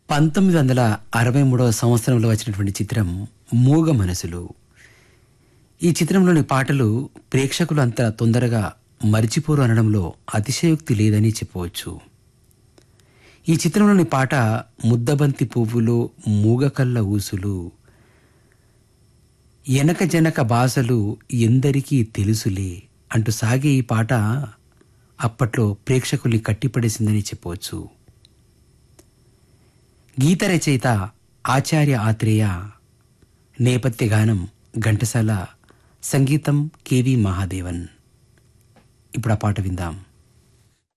పంతొమ్మిది వందల అరవై మూడవ సంవత్సరంలో వచ్చినటువంటి చిత్రం మూగ మనసులు ఈ చిత్రంలోని పాటలు ప్రేక్షకులు అంత తొందరగా మరిచిపోరు అనడంలో అతిశయోక్తి లేదని చెప్పవచ్చు ఈ చిత్రంలోని పాట ముద్దబంతి పువ్వులు మూగకల్ల ఊసులు ఎనక జనక భాషలు ఎందరికీ తెలుసులే అంటూ సాగే ఈ పాట అప్పట్లో ప్రేక్షకుల్ని కట్టిపడేసిందని చెప్పవచ్చు గీత రచయిత ఆచార్య ఆత్రేయ నేపథ్య గానం ఘంటసాల సంగీతం కెవి మహాదేవన్ ఇప్పుడు ఆ పాట విందాం